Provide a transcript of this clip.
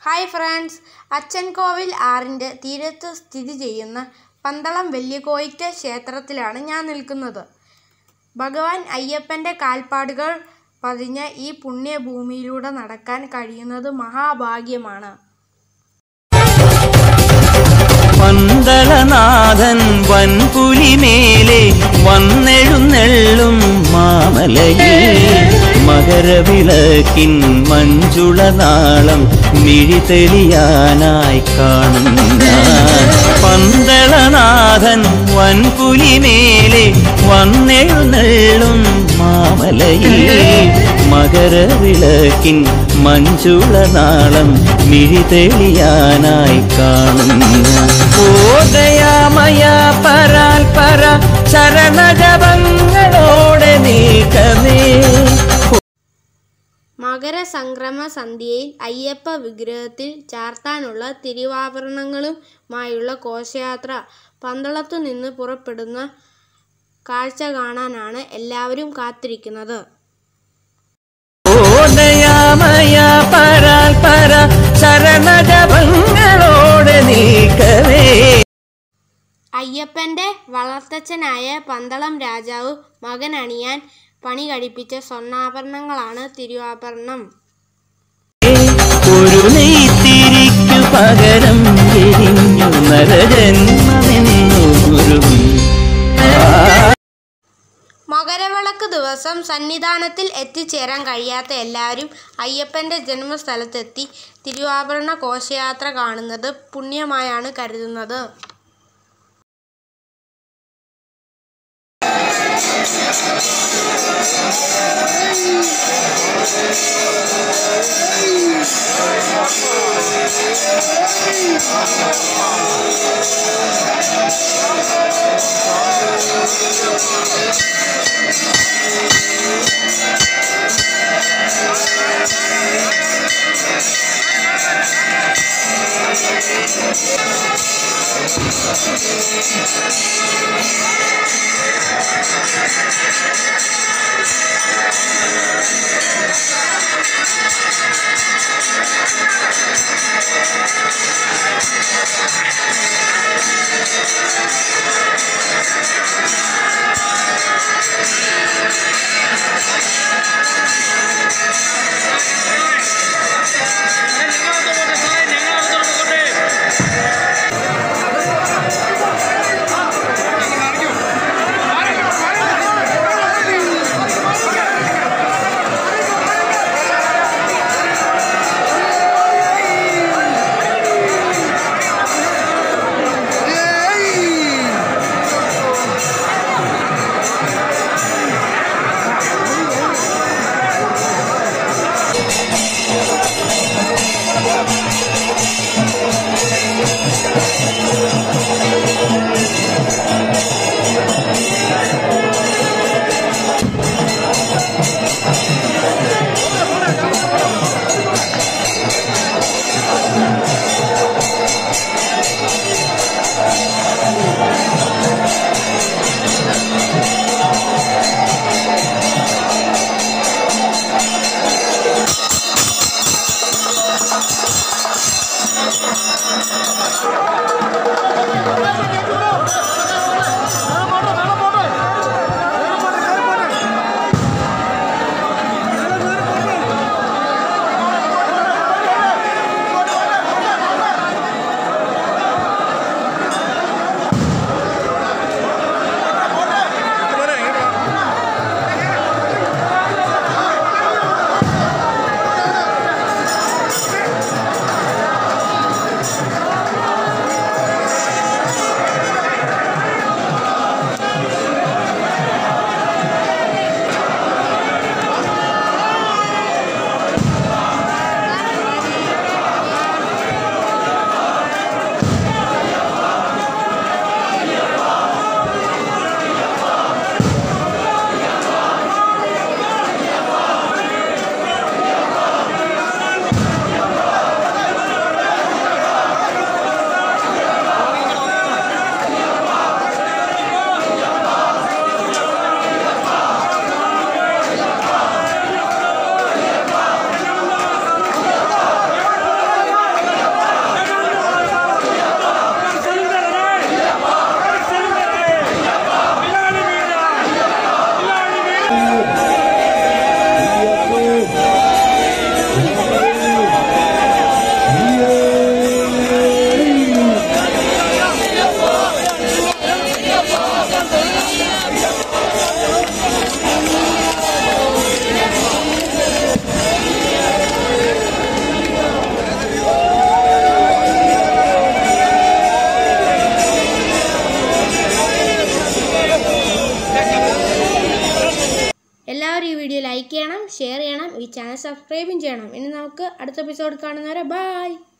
hi friends Achankovil ആറിൻ്റെ തീരത്ത് സ്ഥിതി ചെയ്യുന്ന പന്തളം വലിയകോയിറ്റ ക്ഷേത്രത്തിലാണ് ഞാൻ നിൽക്കുന്നത് ഭഗവാൻ അയ്യപ്പൻ്റെ കാൽപ്പാടുകൾ പതിഞ്ഞ ഈ പുണ്യഭൂമിയിലൂടെ നടക്കാൻ കഴിയുന്നത് മഹാഭാഗ്യമാണ് പന്തളനാഥൻ വൻപുലിമേലെ വന്നെഴുന്നെള്ളും മാമലയിൽ മകരവിളക്കിൻ മഞ്ജുളനാളം മിഴിതെളിയാനായി കാണുന്ന പന്തളനാഥൻ വൻപുലിമേലെ വന്നെഴുന്നെള്ളും മാമലയിൽ മകരവിളക്കിൻ മഞ്ജുളനാളം മിഴിതെളിയാനായി കാണുന്ന ഓദയാമയ പരാൽ പര ചരണജപങ്ങളോടെ നീക്കമേ മകരസംക്രമ സന്ധ്യയിൽ അയ്യപ്പ വിഗ്രഹത്തിൽ ചാർത്താനുള്ള തിരുവാഭരണങ്ങളുമായുള്ള ഘോഷയാത്ര പന്തളത്തു നിന്ന് പുറപ്പെടുന്ന കാഴ്ച കാണാനാണ് എല്ലാവരും കാത്തിരിക്കുന്നത് ഓദയാമയ പരാൽ പര ചരണജപങ്ങളോടെ നീക്കമേ അയ്യപ്പൻ്റെ വളർത്തച്ഛനായ പന്തളം രാജാവ് മകൻ അണിയാൻ പണി കഴിപ്പിച്ച സ്വർണ്ണാഭരണങ്ങളാണ് തിരുവാഭരണം ഒരു നെയ്ത്തിരിക്കു പകരം എരിഞ്ഞു നരജന്മമെന്നു ഗുരുവും മകരവിളക്ക് ദിവസം സന്നിധാനത്തിൽ എത്തിച്ചേരാൻ കഴിയാത്ത എല്ലാവരും അയ്യപ്പൻ്റെ ജന്മസ്ഥലത്തെത്തി തിരുവാഭരണ ഘോഷയാത്ര കാണുന്നത് പുണ്യമായാണ് കരുതുന്നത് ഈ ചാനൽ സബ്സ്ക്രൈബും ചെയ്യണം ഇനി നമുക്ക് അടുത്ത എപ്പിസോഡ് കാണുന്നവരെ ബായ്